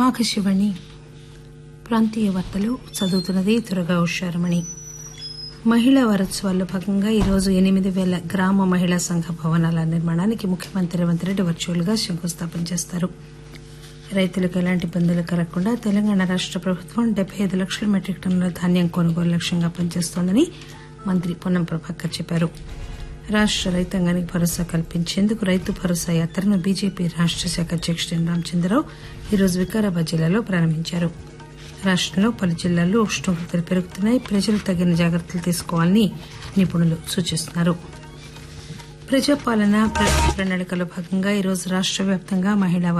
ఆకాశవాణి ప్రాంతీయ వార్తలు చదువుతున్నది దుర్గా ఉషారమణి మహిళా వారోత్సవాల్లో భాగంగా ఈరోజు ఎనిమిది పేల గ్రామ మహిళా సంఘ భవనాల నిర్మాణానికి ముఖ్యమంత్రి రేవంత్ రెడ్డి వర్చువల్ గా శంకుస్థాపన చేస్తారు రైతులకు ఎలాంటి ఇబ్బందులు కలగకుండా తెలంగాణ రాష్ట ప్రభుత్వం డెబ్బై ఐదు లక్షల మెట్రిక్ టన్నుల ధాన్యం కొనుగోలు లక్ష్యంగా పనిచేస్తోందని మంత్రి పొన్నం ప్రభాకర్ చెప్పారు రాష్ట రైతాంగానికి భరోసా కల్పించేందుకు రైతు భరోసా యాత్రను బీజేపీ రాష్ట శాఖ అధ్యకుడు ఎన్ రామచంద్రరావు ఈరోజు వికారాబాద్ జిల్లాలో ప్రారంభించారు రాష్టంలో పలు జిల్లాల్లో ఉష్ణోగ్రతలు పెరుగుతున్నాయి ప్రజలు తగిన జాగ్రత్తలు తీసుకోవాలని నిపుణులు సూచిస్తున్నారు ప్రజాపాలన ప్రణాళికలో భాగంగా ఈరోజు రాష్ట వ్యాప్తంగా మహిళా